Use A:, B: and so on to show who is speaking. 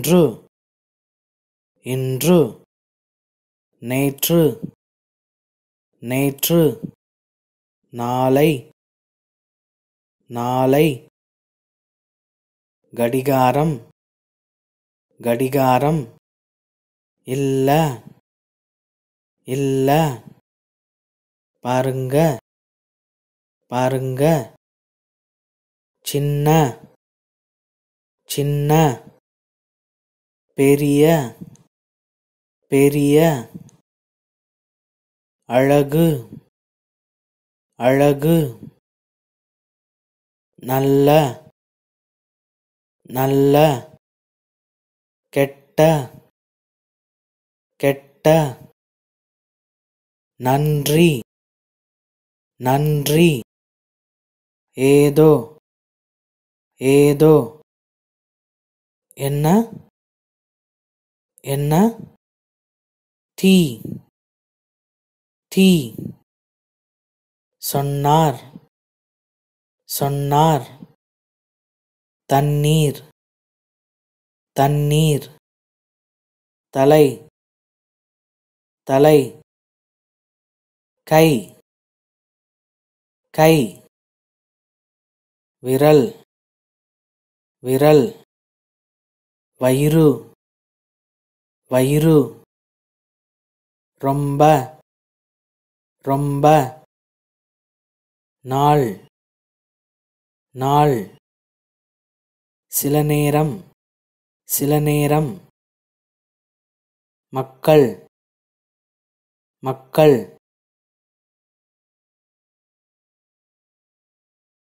A: இன்று இன்று நேற்று நேற்று நாளை நாளை கடிகாரம் கடிகாரம் இல்ல இல்ல பாருங்க பாருங்க சின்ன சின்ன பெரிய பெரிய அழகு அழகு நல்ல நல்ல கெட்ட கெட்ட நன்றி நன்றி ஏதோ ஏதோ என்ன என்ன தீ தீ சொன்னார் சொன்னார் தண்ணீர் தண்ணீர் தலை தலை கை கை விரல் விரல் வயிறு வயிறு ரொம்ப ரொம்ப நாள் நாள் சில நேரம் சில நேரம் மக்கள் மக்கள்